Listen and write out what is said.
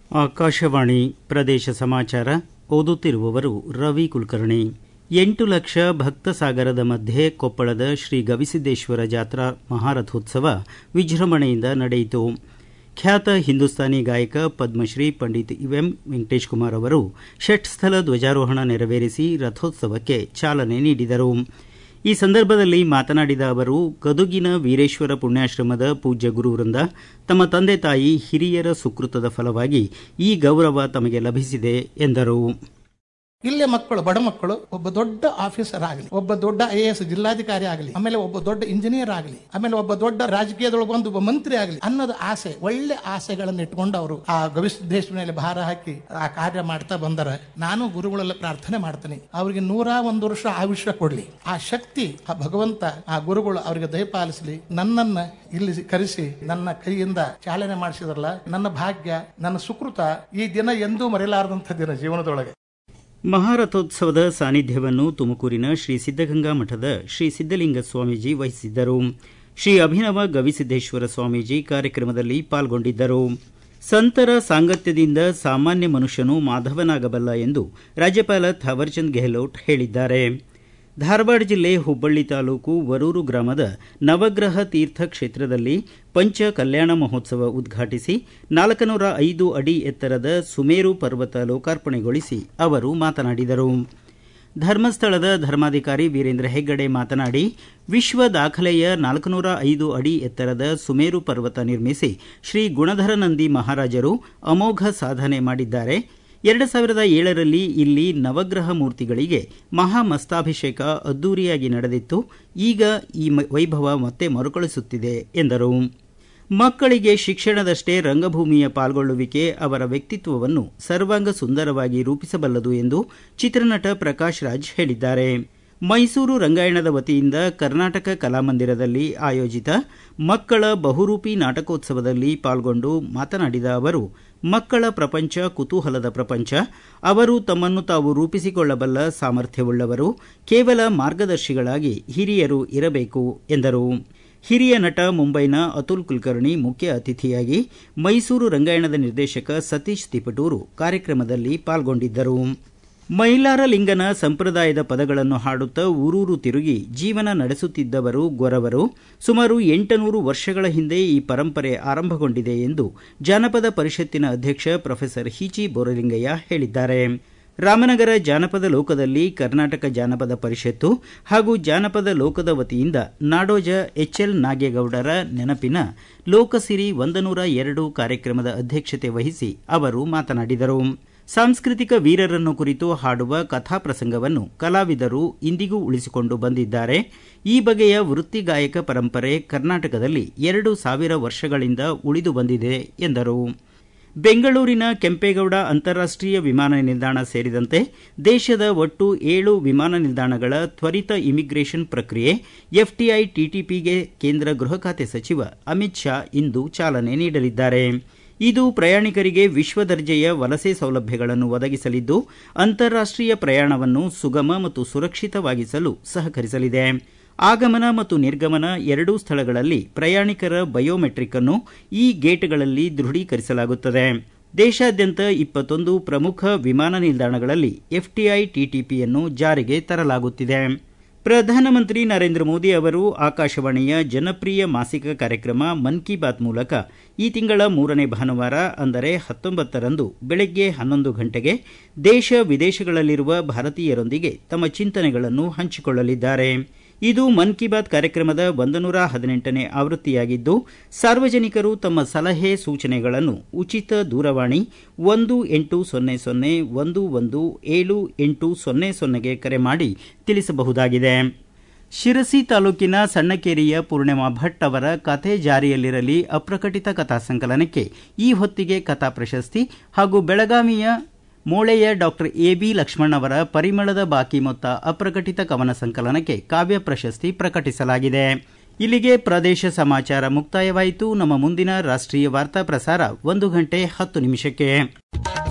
ಆಕಾಶವಾಣಿ ಪ್ರದೇಶ ಸಮಾಚಾರ ಓದುತ್ತಿರುವವರು ರವಿ ಕುಲಕರ್ಣಿ ಎಂಟು ಲಕ್ಷ ಭಕ್ತ ಸಾಗರದ ಮಧ್ಯೆ ಕೊಪ್ಪಳದ ಶ್ರೀ ಗವಿಸಿದ್ದೇಶ್ವರ ಜಾತ್ರಾ ಮಹಾರಥೋತ್ಸವ ವಿಜೃಂಭಣೆಯಿಂದ ನಡೆಯಿತು ಖ್ಯಾತ ಹಿಂದೂಸ್ತಾನಿ ಗಾಯಕ ಪದ್ಮಶ್ರೀ ಪಂಡಿತ್ ಎಂ ವೆಂಕಟೇಶ್ ಕುಮಾರ್ ಅವರು ಷಟ್ಸ್ಥಲ ಧ್ವಜಾರೋಹಣ ನೆರವೇರಿಸಿ ರಥೋತ್ಸವಕ್ಕೆ ಚಾಲನೆ ನೀಡಿದರು ಈ ಸಂದರ್ಭದಲ್ಲಿ ಮಾತನಾಡಿದ ಅವರು ಗದುಗಿನ ವೀರೇಶ್ವರ ಪುಣ್ಯಾಶ್ರಮದ ಪೂಜ್ಯ ಗುರುವೃಂದ ತಮ್ಮ ತಂದೆ ತಾಯಿ ಹಿರಿಯರ ಸುಕೃತದ ಫಲವಾಗಿ ಈ ಗೌರವ ತಮಗೆ ಲಭಿಸಿದೆ ಎಂದರು ಇಲ್ಲೇ ಮಕ್ಕಳು ಬಡ ಮಕ್ಕಳು ಒಬ್ಬ ದೊಡ್ಡ ಆಫೀಸರ್ ಆಗಲಿ ಒಬ್ಬ ದೊಡ್ಡ ಐ ಎಸ್ ಜಿಲ್ಲಾಧಿಕಾರಿ ಆಗಲಿ ಆಮೇಲೆ ಒಬ್ಬ ದೊಡ್ಡ ಇಂಜಿನಿಯರ್ ಆಗಲಿ ಆಮೇಲೆ ಒಬ್ಬ ದೊಡ್ಡ ರಾಜಕೀಯದೊಳಗೆ ಒಂದು ಒಬ್ಬ ಮಂತ್ರಿ ಆಗಲಿ ಅನ್ನೋದು ಆಸೆ ಒಳ್ಳೆ ಆಸೆಗಳನ್ನು ಇಟ್ಕೊಂಡು ಅವರು ಆ ಗವಿಸಿದ್ದೇಶ್ವರ ಮೇಲೆ ಭಾರ ಹಾಕಿ ಆ ಕಾರ್ಯ ಮಾಡ್ತಾ ಬಂದರ ನಾನು ಗುರುಗಳೆಲ್ಲ ಪ್ರಾರ್ಥನೆ ಮಾಡ್ತೀನಿ ಅವರಿಗೆ ನೂರ ಒಂದು ವರ್ಷ ಆಯುಷ್ಯ ಕೊಡ್ಲಿ ಆ ಶಕ್ತಿ ಆ ಭಗವಂತ ಆ ಗುರುಗಳು ಅವರಿಗೆ ದಯಪಾಲಿಸಲಿ ನನ್ನನ್ನ ಇಲ್ಲಿ ಕರೆಸಿ ನನ್ನ ಕೈಯಿಂದ ಚಾಲನೆ ಮಾಡಿಸಿದ್ರಲ್ಲ ನನ್ನ ಭಾಗ್ಯ ನನ್ನ ಸುಕೃತ ಈ ದಿನ ಎಂದೂ ಮರೆಯಲಾರದಂಥ ದಿನ ಜೀವನದೊಳಗೆ ಮಹಾರಥೋತ್ಸವದ ಸಾನ್ನಿಧ್ಯವನ್ನು ತುಮಕೂರಿನ ಶ್ರೀ ಸಿದ್ದಗಂಗಾ ಮಠದ ಶ್ರೀ ಸಿದ್ದಲಿಂಗ ಸ್ವಾಮೀಜಿ ವಹಿಸಿದ್ದರು ಶ್ರೀ ಅಭಿನವ ಗವಿಸಿದ್ದೇಶ್ವರ ಸ್ವಾಮೀಜಿ ಕಾರ್ಯಕ್ರಮದಲ್ಲಿ ಪಾಲ್ಗೊಂಡಿದ್ದರು ಸಂತರ ಸಾಂಗತ್ಯದಿಂದ ಸಾಮಾನ್ಯ ಮನುಷ್ಯನು ಮಾಧವನಾಗಬಲ್ಲ ಎಂದು ರಾಜ್ಯಪಾಲ ಥಾವರ್ಚಂದ್ ಗೆಹ್ಲೋಟ್ ಹೇಳಿದ್ದಾರೆ ಧಾರವಾಡ ಜಿಲ್ಲೆ ಹುಬ್ಬಳ್ಳಿ ತಾಲೂಕು ವರೂರು ಗ್ರಾಮದ ನವಗ್ರಹ ತೀರ್ಥ ಕ್ಷೇತ್ರದಲ್ಲಿ ಪಂಚ ಕಲ್ಯಾಣ ಮಹೋತ್ಸವ ಉದ್ಘಾಟಿಸಿ ನಾಲ್ಕನೂರ ಐದು ಅಡಿ ಎತ್ತರದ ಸುಮೇರು ಪರ್ವತ ಲೋಕಾರ್ಪಣೆಗೊಳಿಸಿ ಅವರು ಮಾತನಾಡಿದರು ಧರ್ಮಸ್ಥಳದ ಧರ್ಮಾಧಿಕಾರಿ ವೀರೇಂದ್ರ ಹೆಗ್ಗಡೆ ಮಾತನಾಡಿ ವಿಶ್ವ ದಾಖಲೆಯ ನಾಲ್ಕುನೂರ ಐದು ಅಡಿ ಎತ್ತರದ ಸುಮೇರು ಪರ್ವತ ನಿರ್ಮಿಸಿ ಶ್ರೀ ಗುಣಧರನಂದಿ ಮಹಾರಾಜರು ಅಮೋಘ ಸಾಧನೆ ಮಾಡಿದ್ದಾರೆ ಎರಡು ಸಾವಿರದ ಏಳರಲ್ಲಿ ಇಲ್ಲಿ ನವಗ್ರಹ ಮೂರ್ತಿಗಳಿಗೆ ಮಹಾಮಸ್ತಾಭಿಷೇಕ ಅದ್ದೂರಿಯಾಗಿ ನಡೆದಿತ್ತು ಈಗ ಈ ವೈಭವ ಮತ್ತೆ ಮರುಕಳಿಸುತ್ತಿದೆ ಎಂದರು ಮಕ್ಕಳಿಗೆ ಶಿಕ್ಷಣದಷ್ಟೇ ರಂಗಭೂಮಿಯ ಪಾಲ್ಗೊಳ್ಳುವಿಕೆ ಅವರ ವ್ಯಕ್ತಿತ್ವವನ್ನು ಸರ್ವಾಂಗ ಸುಂದರವಾಗಿ ರೂಪಿಸಬಲ್ಲದು ಎಂದು ಚಿತ್ರನಟ ಪ್ರಕಾಶ್ ರಾಜ್ ಹೇಳಿದ್ದಾರೆ ಮೈಸೂರು ರಂಗಾಯಣದ ವತಿಯಿಂದ ಕರ್ನಾಟಕ ಕಲಾಮಂದಿರದಲ್ಲಿ ಆಯೋಜಿತ ಮಕ್ಕಳ ಬಹುರೂಪಿ ನಾಟಕೋತ್ಸವದಲ್ಲಿ ಪಾಲ್ಗೊಂಡು ಮಾತನಾಡಿದ ಅವರು ಮಕ್ಕಳ ಪ್ರಪಂಚ ಕುತೂಹಲದ ಪ್ರಪಂಚ ಅವರು ತಮ್ಮನ್ನು ತಾವು ರೂಪಿಸಿಕೊಳ್ಳಬಲ್ಲ ಸಾಮರ್ಥ್ಯವುಳ್ಳವರು ಕೇವಲ ಮಾರ್ಗದರ್ಶಿಗಳಾಗಿ ಹಿರಿಯರು ಇರಬೇಕು ಎಂದರು ಹಿರಿಯ ನಟ ಮುಂಬೈನ ಅತುಲ್ ಕುಲಕರ್ಣಿ ಮುಖ್ಯ ಅತಿಥಿಯಾಗಿ ಮೈಸೂರು ರಂಗಾಯಣದ ನಿರ್ದೇಶಕ ಸತೀಶ್ ತಿಪಟೂರು ಕಾರ್ಯಕ್ರಮದಲ್ಲಿ ಪಾಲ್ಗೊಂಡಿದ್ದರು ಮೈಲಾರಲಿಂಗನ ಸಂಪ್ರದಾಯದ ಪದಗಳನ್ನು ಹಾಡುತ್ತಾ ಊರೂರು ತಿರುಗಿ ಜೀವನ ನಡೆಸುತ್ತಿದ್ದವರು ಗೊರವರು ಸುಮಾರು ಎಂಟುನೂರು ವರ್ಷಗಳ ಹಿಂದೆ ಈ ಪರಂಪರೆ ಆರಂಭಗೊಂಡಿದೆ ಎಂದು ಜಾನಪದ ಪರಿಷತ್ತಿನ ಅಧ್ಯಕ್ಷ ಪ್ರೊಫೆಸರ್ ಹಿಚಿ ಬೋರಲಿಂಗಯ್ಯ ಹೇಳಿದ್ದಾರೆ ರಾಮನಗರ ಜಾನಪದ ಲೋಕದಲ್ಲಿ ಕರ್ನಾಟಕ ಜಾನಪದ ಪರಿಷತ್ತು ಹಾಗೂ ಜಾನಪದ ಲೋಕದ ವತಿಯಿಂದ ನಾಡೋಜ ಎಚ್ಎಲ್ ನಾಗೇಗೌಡರ ನೆನಪಿನ ಲೋಕಸಿರಿ ಒಂದನೂರ ಎರಡು ಕಾರ್ಯಕ್ರಮದ ಅಧ್ಯಕ್ಷತೆ ವಹಿಸಿ ಅವರು ಮಾತನಾಡಿದರು ಸಾಂಸ್ಕೃತಿಕ ವೀರರನ್ನು ಕುರಿತು ಹಾಡುವ ಕಥಾಪ್ರಸಂಗವನ್ನು ಕಲಾವಿದರು ಇಂದಿಗೂ ಉಳಿಸಿಕೊಂಡು ಬಂದಿದ್ದಾರೆ ಈ ಬಗೆಯ ವೃತ್ತಿ ಗಾಯಕ ಪರಂಪರೆ ಕರ್ನಾಟಕದಲ್ಲಿ ಎರಡು ಸಾವಿರ ವರ್ಷಗಳಿಂದ ಉಳಿದು ಬಂದಿದೆ ಎಂದರು ಬೆಂಗಳೂರಿನ ಕೆಂಪೇಗೌಡ ಅಂತಾರಾಷ್ಟೀಯ ವಿಮಾನ ನಿಲ್ದಾಣ ಸೇರಿದಂತೆ ದೇಶದ ಒಟ್ಟು ಏಳು ವಿಮಾನ ನಿಲ್ದಾಣಗಳ ತ್ವರಿತ ಇಮಿಗ್ರೇಷನ್ ಪ್ರಕ್ರಿಯೆ ಎಫ್ಟಿಐ ಟಿಟಿಪಿಗೆ ಕೇಂದ್ರ ಗೃಹ ಖಾತೆ ಸಚಿವ ಅಮಿತ್ ಶಾ ಇಂದು ಚಾಲನೆ ನೀಡಲಿದ್ದಾರೆ ಇದು ಪ್ರಯಾಣಿಕರಿಗೆ ವಿಶ್ವ ದರ್ಜೆಯ ವಲಸೆ ಸೌಲಭ್ಯಗಳನ್ನು ಒದಗಿಸಲಿದ್ದು ಅಂತಾರಾಷ್ಟೀಯ ಪ್ರಯಾಣವನ್ನು ಸುಗಮ ಮತ್ತು ಸುರಕ್ಷಿತವಾಗಿಸಲು ಸಹಕರಿಸಲಿದೆ ಆಗಮನ ಮತ್ತು ನಿರ್ಗಮನ ಎರಡೂ ಸ್ಥಳಗಳಲ್ಲಿ ಪ್ರಯಾಣಿಕರ ಬಯೋಮೆಟ್ರಿಕ್ ಅನ್ನು ಈ ಗೇಟ್ಗಳಲ್ಲಿ ದೃಢೀಕರಿಸಲಾಗುತ್ತದೆ ದೇಶಾದ್ಯಂತ ಇಪ್ಪತ್ತೊಂದು ಪ್ರಮುಖ ವಿಮಾನ ನಿಲ್ದಾಣಗಳಲ್ಲಿ ಎಫ್ಟಿಐ ಟಿಟಿಪಿಯನ್ನು ಜಾರಿಗೆ ತರಲಾಗುತ್ತಿದೆ ಪ್ರಧಾನಮಂತ್ರಿ ನರೇಂದ್ರ ಮೋದಿ ಅವರು ಆಕಾಶವಾಣಿಯ ಜನಪ್ರಿಯ ಮಾಸಿಕ ಕಾರ್ಯಕ್ರಮ ಮನ್ ಕಿ ಬಾತ್ ಮೂಲಕ ಈ ತಿಂಗಳ ಮೂರನೇ ಭಾನುವಾರ ಅಂದರೆ ಹತ್ತೊಂಬತ್ತರಂದು ಬೆಳಗ್ಗೆ ಹನ್ನೊಂದು ಗಂಟೆಗೆ ದೇಶ ವಿದೇಶಗಳಲ್ಲಿರುವ ಭಾರತೀಯರೊಂದಿಗೆ ತಮ್ಮ ಚಿಂತನೆಗಳನ್ನು ಹಂಚಿಕೊಳ್ಳಲಿದ್ದಾರೆ ಇದು ಮನ್ ಕಿ ಬಾತ್ ಕಾರ್ಯಕ್ರಮದ ಒಂದನೂರ ಹದಿನೆಂಟನೇ ಆವೃತ್ತಿಯಾಗಿದ್ದು ಸಾರ್ವಜನಿಕರು ತಮ್ಮ ಸಲಹೆ ಸೂಚನೆಗಳನ್ನು ಉಚಿತ ದೂರವಾಣಿ ಒಂದು ಎಂಟು ಸೊನ್ನೆ ಸೊನ್ನೆ ಒಂದು ಒಂದು ಏಳು ಎಂಟು ಸೊನ್ನೆ ಸೊನ್ನೆಗೆ ಕರೆ ಮಾಡಿ ತಿಳಿಸಬಹುದಾಗಿದೆ ಶಿರಸಿ ತಾಲೂಕಿನ ಸಣ್ಣಕೇರಿಯ ಪೂರ್ಣಿಮಾ ಭಟ್ ಅವರ ಕಥೆ ಜಾರಿಯಲ್ಲಿರಲಿ ಅಪ್ರಕಟಿತ ಕಥಾ ಸಂಕಲನಕ್ಕೆ ಈ ಹೊತ್ತಿಗೆ ಕಥಾ ಪ್ರಶಸ್ತಿ ಹಾಗೂ ಬೆಳಗಾವಿಯ ಮೋಳೆಯ ಡಾಕ್ಟರ್ ಎ ಬಿ ಲಕ್ಷ್ಮಣ್ ಅವರ ಪರಿಮಳದ ಬಾಕಿ ಮೊತ್ತ ಅಪ್ರಕಟಿತ ಕವನ ಸಂಕಲನಕ್ಕೆ ಕಾವ್ಯ ಪ್ರಶಸ್ತಿ ಪ್ರಕಟಿಸಲಾಗಿದೆ ಇಲ್ಲಿಗೆ ಪ್ರದೇಶ ಸಮಾಚಾರ ಮುಕ್ತಾಯವಾಯಿತು ನಮ್ಮ ಮುಂದಿನ ರಾಷ್ಟ್ರೀಯ ವಾರ್ತಾ ಪ್ರಸಾರ ಒಂದು ಗಂಟೆ ಹತ್ತು ನಿಮಿಷಕ್ಕೆ